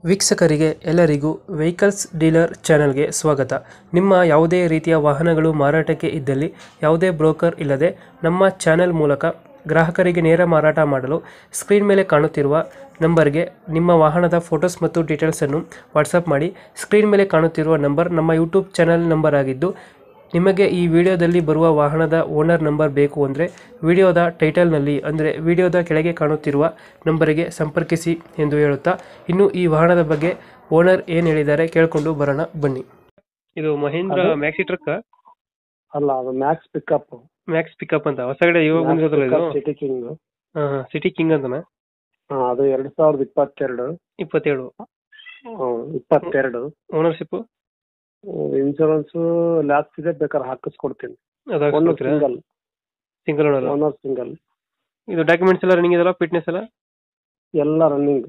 ವೀಕ್ಷಕರಿಗೆ ಎಲ್ಲರಿಗೂ vehicles dealer ಚಾನೆಲ್ಗೆ ಸ್ವಾಗತ ನಿಮ್ಮ ಯಾವುದೇ ರೀತಿಯ ವಾಹನಗಳು ಮಾರಾಟಕ್ಕೆ ಇದ್ದಲ್ಲಿ ಯಾವುದೇ ಬ್ರೋಕರ್ ಇಲ್ಲದೆ ನಮ್ಮ ಚಾನೆಲ್ ಮೂಲಕ ಗ್ರಾಹಕರಿಗೆ ನೇರ ಮಾರಾಟ ಮಾಡಲು ಸ್ಕ್ರೀನ್ ಮೇಲೆ ಕಾಣುತ್ತಿರುವ ನಂಬರ್ಗೆ ನಿಮ್ಮ ವಾಹನದ ಫೋಟೋಸ್ ಮತ್ತು ಡೀಟೇಲ್ಸನ್ನು ವಾಟ್ಸಪ್ ಮಾಡಿ ಸ್ಕ್ರೀನ್ ಮೇಲೆ ಕಾಣುತ್ತಿರುವ ನಂಬರ್ ನಮ್ಮ ಯೂಟ್ಯೂಬ್ ಚಾನೆಲ್ ನಂಬರ್ ಆಗಿದ್ದು ನಿಮಗೆ ಈ ವಿಡಿಯೋದಲ್ಲಿ ಬರುವ ವಾಹನದ ಓನರ್ ನಂಬರ್ ಬೇಕು ಅಂದರೆ ವಿಡಿಯೋದ ಟೈಟಲ್ನಲ್ಲಿ ಅಂದರೆ ವಿಡಿಯೋದ ಕೆಳಗೆ ಕಾಣುತ್ತಿರುವ ನಂಬರಿಗೆ ಸಂಪರ್ಕಿಸಿ ಎಂದು ಹೇಳುತ್ತಾ ಇನ್ನು ಈ ವಾಹನದ ಬಗ್ಗೆ ಓನರ್ ಏನು ಹೇಳಿದ್ದಾರೆ ಕೇಳಿಕೊಂಡು ಬರೋಣ ಬನ್ನಿ ಇದು ಮಹೇಂದ್ರ ಅದು? ಮ್ಯಾಕ್ಸಿ ಟ್ರಕ್ ಅಲ್ಲ ಅದು ಮ್ಯಾಕ್ಸ್ ಪಿಕಪ್ ಮ್ಯಾಕ್ಸ್ ಪಿಕಪ್ ಅಂತ ಹೊಸಗಡೆ ಇವಾಗ ಬಂದಿರೋದಲ್ಲ ಇದು ಸಿಟಿ ಕಿಂಗ್ ಹಾಂ ಹಾಂ ಸಿಟಿ ಕಿಂಗ್ ಅಂತನಾ ಅದು ಎರಡ್ ಸಾವಿರದ ಇಪ್ಪತ್ತೆರಡು ಇಪ್ಪತ್ತೇಳು ಹ್ಮ್, ಇಪ್ಪತ್ತೆರಡು ಓನರ್ಶಿಪ್ ಇನ್ಶೂರೆನ್ಸ್ ಲ್ಯಾಪ್ಸ್ ಇದೆ ಬೇಕಾದ್ರೆ ಹಾಕಿಸ್ಕೊಡ್ತೀನಿ ಅದಾಗ owner single single owner owner single ಇದು ಡಾಕ್ಯುಮೆಂಟ್ಸ್ ಎಲ್ಲ ರನ್ನಿಂಗ್ ಇದಲ್ಲ ಫಿಟ್ನೆಸ್ ಎಲ್ಲ ಎಲ್ಲ ರನ್ನಿಂಗ್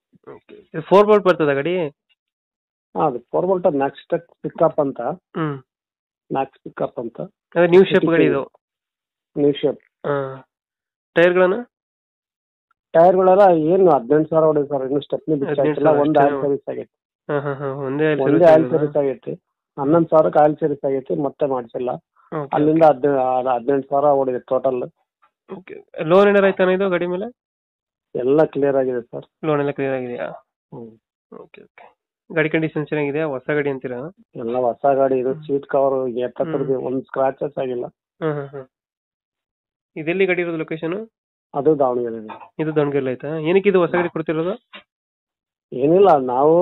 ಇದು ಫೋರ್ ಬೋಲ್ಟ್ ಬರ್ತದ ಗಾಡಿ ಅದು ಫಾರ್ವಲ್ಟ ಮ್ಯಾಕ್ಸ್ ಟೆಕ್ ಪಿಕಪ್ ಅಂತ ಹ್ಮ್ ಮ್ಯಾಕ್ಸ್ ಪಿಕಪ್ ಅಂತ ಅದೇ ನ್ಯೂ ಶೇಪ್ City ಗಾಡಿ King. ಇದು ನ್ಯೂ ಶೇಪ್ ಹಾಂ ಟೈರ್ಗಳನ್ನ ಟೈರ್ಗಳೆಲ್ಲ ಏನು ಹದಿನೆಂಟು ಸಾವಿರ ಹೊಡೆ ಸರ್ ಇನ್ನು ಸ್ಟೆಪ್ನಿ ಬಿಚ್ಚ ಹದಿನೆಂಟು ಆಗಿಲ್ಲ ಸಾವಿರ ಒಂದು ಆಯಿಲ್ ಅಷ್ಟೇನಾ? ಸರ್ವಿಸ್ ಆಗೈತೆ ಹಾಂ ಹಾಂ ಹಾಂ ಒಂದೇ ಒಂದೇ ಆಯಿಲ್ ಸರ್ವಿಸ್ ಆಗೈತಿ ಹನ್ನೊಂದು ಸಾವಿರಕ್ಕೆ ಆಯಿಲ್ ಸರ್ವಿಸ್ ಆಗೈತಿ ಮತ್ತೆ ಮಾಡಿಸಿಲ್ಲ ಅಲ್ಲಿಂದ ಹದಿನೆಂಟು ಹದಿನೆಂಟು ಸಾವಿರ ಓಡಿದೆ ಟೋಟಲ್ ಲೋನ್ ಏನಾರ ಆಯ್ತಾನ ಇದು ಗಾಡಿ ಮೇಲೆ ಎಲ್ಲ ಕ್ಲಿಯರ್ ಆಗಿದೆ ಸರ್ ಲೋನ್ ಎಲ್ಲ ಕ್ಲಿಯರ್ ಆಗಿದೆಯಾ ಹ್ಮ್ ಓಕೆ ಓಕೆ ಗಾಡಿ ಕಂಡೀಷನ್ ಚೆನ್ನಾಗಿದೆಯಾ ಹೊಸ ಗಾಡಿ ಅಂತೀರಾ ಎಲ್ಲ ಹೊಸ ಗಾಡಿ ಇದು ಸೀಟ್ ಕವರ್ ಎತ್ತರದ್ದು ಒಂದು ಸ್ಕ್ರಾಚಸ್ ಆಗಿಲ್ಲ ಹಾಂ ಹಾಂ ಹಾಂ ಇದೆಲ್ಲಿ ಗಾಡಿ ಇರೋದು ಲೊಕೇಶನ್ ಅದು ದಾವಣಗೆರೆ ಇದು ದಾವಣಗೆರೆ ಆಯ್ತಾ ಏನಕ್ಕೆ ಇದು ಹೊಸ ಗಾಡಿ ಕೊಡ್ತಿರೋದು ಏನಿಲ್ಲ ನಾವು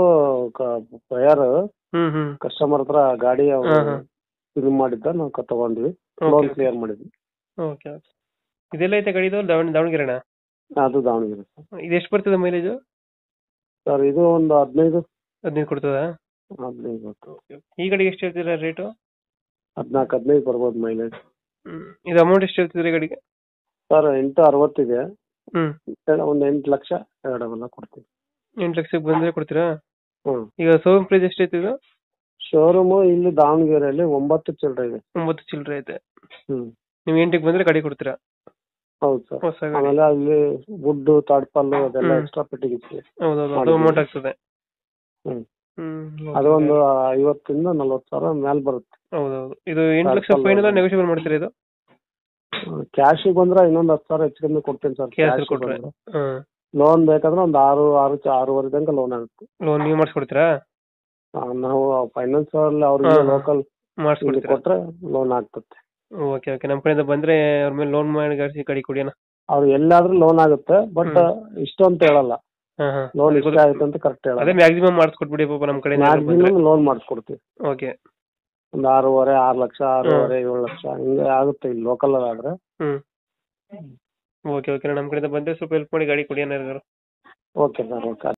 ಬಯರ್ ಹ್ಮ್ ಹ್ಮ್ ಕಸ್ಟಮರ್ ಹತ್ರ ಗಾಡಿ ಹಾ, ಹಾ. ಇದು ಮಾಡಿದ್ದ ನಾವು ಕ- ತಗೊಂಡ್ವಿ ಲೋನ್ ಕ್ಲಿಯರ್ ಮಾಡಿದ್ವಿ ಓಕೆ ಓಕೆ ಇದೆಲ್ಲ ಐತೆ ಗಾಡಿ ಇದು ದಾವಣ ದಾವಣಗೆರೆನಾ ಅದು ದಾವಣಗೆರೆ ಸರ್ ಇದು ಎಷ್ಟು ಬರ್ತದೆ ಮೈಲೇಜು ಸರ್ ಇದು ಒಂದು ಹದಿನೈದು ಹದಿನೈದು ಕೊಡ್ತದಾ ಹದಿನೈದು ಗೊತ್ತು ಈ ಗಾಡಿಗೆ ಎಷ್ಟು ಹೇಳ್ತೀರಾ ರೇಟು ಹದಿನಾಲ್ಕು ಹದಿನೈದು ಬರ್ಬೋದು ಮೈಲೇಜ್ ಹ್ಮ್ ಇದು ಅಮೌಂಟ್ ಎಷ್ಟು ಹೇಳ್ತಿದ್ರಿ ಗಾಡಿಗೆ ಸರ್ ಎಂಟು ಅರವತ್ತಿದೆ ಹ್ಮ್ ಒಂದು ಎಂಟು ಲಕ್ಷ ಎರಡವೆಲ್ಲ ಕೊಡ್ತೀವಿ ಎಂಟು ಲಕ್ಷಕ್ಕೆ ಬಂದ್ರೆ ಕೊಡ್ತೀರಾ ಹ್ಮ್ ಈಗ ಶೋರೂಮ್ ಪ್ರೈಸ್ ಎಷ್ಟು ಐತೆ ಇದು ಶೋರೂಮು ಇಲ್ಲಿ ದಾವಣಗೆರೆಯಲ್ಲಿ ಒಂಬತ್ತು ಚಿಲ್ಲರೆ ಇದೆ ಒಂಬತ್ತು ಚಿಲ್ಲರೆ ಐತೆ ಹ್ಮ್ ನೀವು ಎಂಟಕ್ಕೆ ಬಂದ್ರೆ ಗಾಡಿ ಕೊಡ್ತೀರಾ ಹೌದು ಸರ್ ಹೊಸ ಗಾಡಿ ಆಮೇಲೆ ಅಲ್ಲಿ ವುಡ್ ತಾಡ್ಪಲ್ಲು ಅದೆಲ್ಲ ಹ್ಮ್. ಎಕ್ಸ್ಟ್ರಾ ಫಿಟ್ಟಿಂಗ್ಸ್ ಹೌದೌದು ಅದು ಮಾಡಿದ್ದೀವಿ. ಅಮೌಂಟ್ ಆಗ್ತದೆ ಹ್ಮ್. ಹ್ಮ್ ಅದು ಒಂದು ಐವತ್ತಿಂದ ನಲ್ವತ್ತು ಸಾವಿರ ಮೇಲೆ ಬರುತ್ತೆ ಹೌದೌದು ಇದು ಎಂಟು ಲಕ್ಷ ತಾಡ್ಪಲ್ಲು ಫೈನಲ್ ಅದು. ನೆಗೋಷಿಯಬಲ್ ಮಾಡ್ತೀರಾ ಇದು ಕ್ಯಾಶಿಗೆ ಬಂದ್ರೆ ಇನ್ನೊಂದು ಹತ್ತು ಸಾವಿರ ಹೆಚ್ಚು ಕಮ್ಮಿ ಕೊಡ್ತೀನಿ ಸರ್ ಕ್ಯಾಶ್ ಕ್ಯಾಶ್ ಕೊಟ್ರೆ ಹಾಂ ಲೋನ್ ಬೇಕಾದ್ರೆ ಒಂದು ಆರು ಆರು ಚ- ಆರೂವರೆ ತನಕ ಲೋನ್ ಆಗುತ್ತೆ ಲೋನ್ ನೀವು ಮಾಡಿಸ್ಕೊಡ್ತೀರಾ ಆ, ನಾವು ಫೈನಾನ್ಸ್ ಅಲ್ಲಿ ಅವ್ರಿಗೆ ಹಾ, ಹಾ. ಲೋಕಲ್ ಮಾಡಿಸ್ಕೊಡ್ತೀರಾ ಕೊಟ್ರೆ ಲೋನ್ ಆಗ್ತದೆ ಓಕೆ ಓಕೆ ನಮ್ಮ ಕಡೆಯಿಂದ ಬಂದ್ರೆ ಅವ್ರ ಮೇಲೆ ಲೋನ್ ಮಾಡಿ ಗಾಡಿ ಗಾಡಿ ಕೊಡಿಯೋಣ ಅವ್ರು ಎಲ್ಲಾದ್ರೂ ಲೋನ್ ಆಗುತ್ತೆ ಬಟ್ ಇಷ್ಟು ಅಂತ ಹೇಳಲ್ಲ ಹಾಂ ಹಾಂ ಲೋನ್ ಇಷ್ಟ ಆಯ್ತು ಅಂತ ಕರೆಕ್ಟ್ ಅದೇ ಹೇಳಲ್ಲ ಮ್ಯಾಕ್ಸಿಮಮ್ ಮಾಡಿಸ್ಕೊಟ್ಬಿಡಿ ಪಾಪ ನಮ್ಮ ಕಡೆಯಿಂದ ಯಾರಾದ್ರು ಬಂದ್ರೆ ಮ್ಯಾಕ್ಸಿಮಮ್ ಲೋನ್ ಮಾಡಿಸ್ಕೊಡ್ತೀವಿ ಓಕೆ ಒಂದು ಆರೂವರೆ ಆರು ಲಕ್ಷ ಆರೂವರೆ ಏಳು ಲಕ್ಷ ಹಿಂಗೆ ಆಗುತ್ತೆ ಇಲ್ಲಿ ಲೋಕಲ್ ಆದ್ರೆ ಹ್ಮ್ ಓಕೆ ಓಕೆ ನಮ್ಮ ಕಡೆಯಿಂದ ಬಂದ್ರೆ ಸ್ವಲ್ಪ ಹೆಲ್ಪ್ ಮಾಡಿ ಗಾಡಿ ಕೊಡಿ ಏನಾದ್ರು ಓಕೆ ಸರ್ ಓಕೆ